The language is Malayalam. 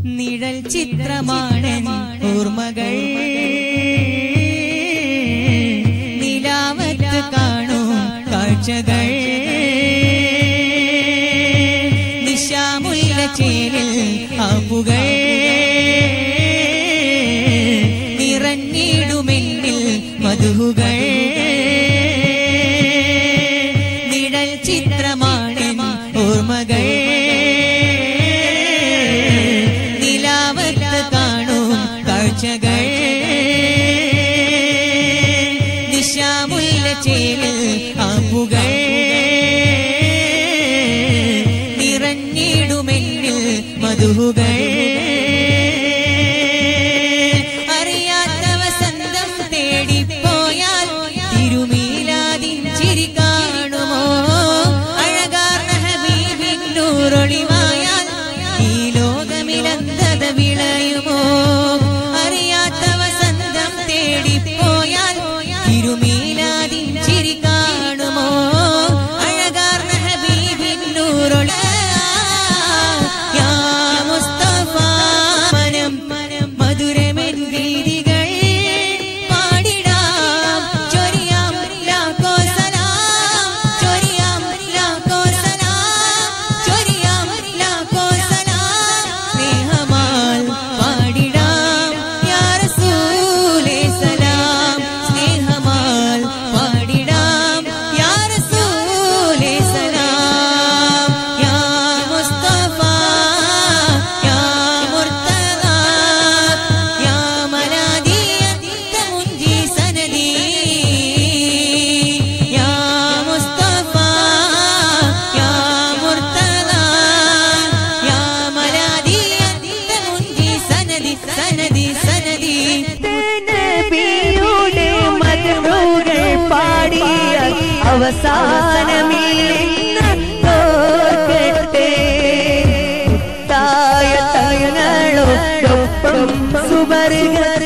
നിഴൽ ചിത്രമാണ് ഓർമ്മകൾ നിലാവത്ത് കാണും കാഴ്ചകൾ നിശാമുല്ല ചേലിൽ ആപ്പുകൾ നിറഞ്ഞിടുമെന്നിൽ മധുകൾ നിഴൽ ചിത്രമാണ് ഓർമ്മകൾ നിലാവത്ത് കാണും കാഴ്ചകൾ നിശാമുല്ല ചേലിൽ ആപ്പുകൾ നിറഞ്ഞിടുമെന്നിൽ മധുകൾ അറിയാത്ത വസന്തം തേടിപ്പോയാൽ തിരുമീലാതിൻ ചിരി കാണുമോ അഴകാർന്ന ഹബീബിന്നൂറൊളിവായാൽ ഈ ലോകമിലന്തത വിളയുമോ അറിയാത്ത വസന്തം തേടിപ്പോയാൽ തിരുമീലാതിൻ ചിരി കാണുമോ അഴകാർന്ന ഹബീബിന്നൂറൊളി യാ മുസ്തഫ മനം മനം മധുരമെൻ ഗീതികൾ പാടിടാം ചൊരിയാം ലാഖോ സലാം ചൊരിയാം ലാഖോ സലാം ചൊരിയാം ലാഖോ സലാം സ്നേഹമാൽ പാടിടാം യാ റസൂലേ സലാം സ്നേഹമാൽ പാടിടാം യാ റസൂലേ സലാം യാ മുസ്തഫ യാ മുർത്തദ യാ മലാദി അന്ത മുൻജി സനദി യാ മുസ്തഫ യാ മുർത്തദ യാ മലാദി അന്ത മുൻജി സനദി സനദി സനദി നബിയുടെ മധുകൾ പാടിയ അവസാനമില്ലെന്ന് ഓർക്കട്ടെ തായ തങ്ങളോടൊപ്പം സുവർഗ